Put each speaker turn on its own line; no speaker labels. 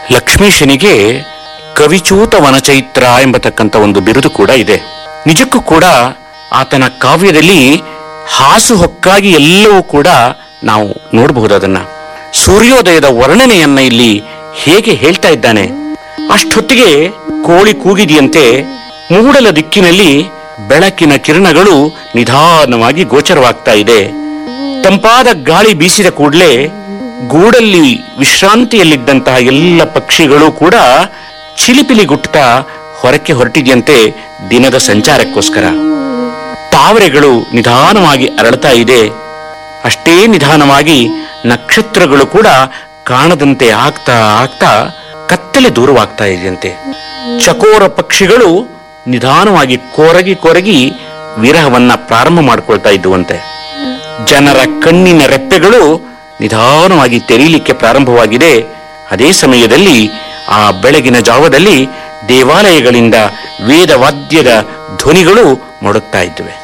ಲಕ್ಷ್ಮೀಶನಿಗೆ ಕವಿಚೂತ ವನಚೈತ್ರ ಎಂಬತಕ್ಕಂಥ ಒಂದು ಬಿರುದು ಕೂಡ ಇದೆ ನಿಜಕ್ಕೂ ಕೂಡ ಆತನ ಕಾವ್ಯದಲ್ಲಿ ಹಾಸುಹೊಕ್ಕಾಗಿ ಎಲ್ಲವೂ ಕೂಡ ನಾವು ನೋಡಬಹುದು ಅದನ್ನ ಸೂರ್ಯೋದಯದ ವರ್ಣನೆಯನ್ನ ಇಲ್ಲಿ ಹೇಗೆ ಹೇಳ್ತಾ ಇದ್ದಾನೆ ಅಷ್ಟೊತ್ತಿಗೆ ಕೋಳಿ ಕೂಗಿದೆಯಂತೆ ಮೂಡಲ ದಿಕ್ಕಿನಲ್ಲಿ ಬೆಳಕಿನ ಕಿರಣಗಳು ನಿಧಾನವಾಗಿ ಗೋಚರವಾಗ್ತಾ ಇದೆ ತಂಪಾದ ಗಾಳಿ ಬೀಸಿದ ಕೂಡಲೇ ಗೂಡಲ್ಲಿ ವಿಶ್ರಾಂತಿಯಲ್ಲಿದ್ದಂತಹ ಎಲ್ಲ ಪಕ್ಷಿಗಳು ಕೂಡ ಚಿಲಿಪಿಲಿಗುಟ್ತಾ ಹೊರಕ್ಕೆ ಹೊರಟಿದೆಯಂತೆ ದಿನದ ಸಂಚಾರಕ್ಕೋಸ್ಕರ ತಾವರೆಗಳು ನಿಧಾನವಾಗಿ ಅರಳ್ತಾ ಇದೆ ಅಷ್ಟೇ ನಿಧಾನವಾಗಿ ನಕ್ಷತ್ರಗಳು ಕೂಡ ಕಾಣದಂತೆ ಆಗ್ತಾ ಆಗ್ತಾ ಕತ್ತಲೆ ದೂರವಾಗ್ತಾ ಇದೆಯಂತೆ ಚಕೋರ ಪಕ್ಷಿಗಳು ನಿಧಾನವಾಗಿ ಕೊರಗಿ ಕೊರಗಿ ವಿರಹವನ್ನ ಪ್ರಾರಂಭ ಮಾಡ್ಕೊಳ್ತಾ ಇದ್ದುವಂತೆ ಜನರ ಕಣ್ಣಿನ ರೆಪ್ಪೆಗಳು ನಿಧಾನವಾಗಿ ತೆರೀಲಿಕ್ಕೆ ಪ್ರಾರಂಭವಾಗಿದೆ ಅದೇ ಸಮಯದಲ್ಲಿ ಆ ಬೆಳಗಿನ ಜಾವದಲ್ಲಿ ದೇವಾಲಯಗಳಿಂದ ವೇದವಾದ್ಯದ ಧ್ವನಿಗಳು ಮೊಡಗ್ತಾ ಇದ್ದುವೆ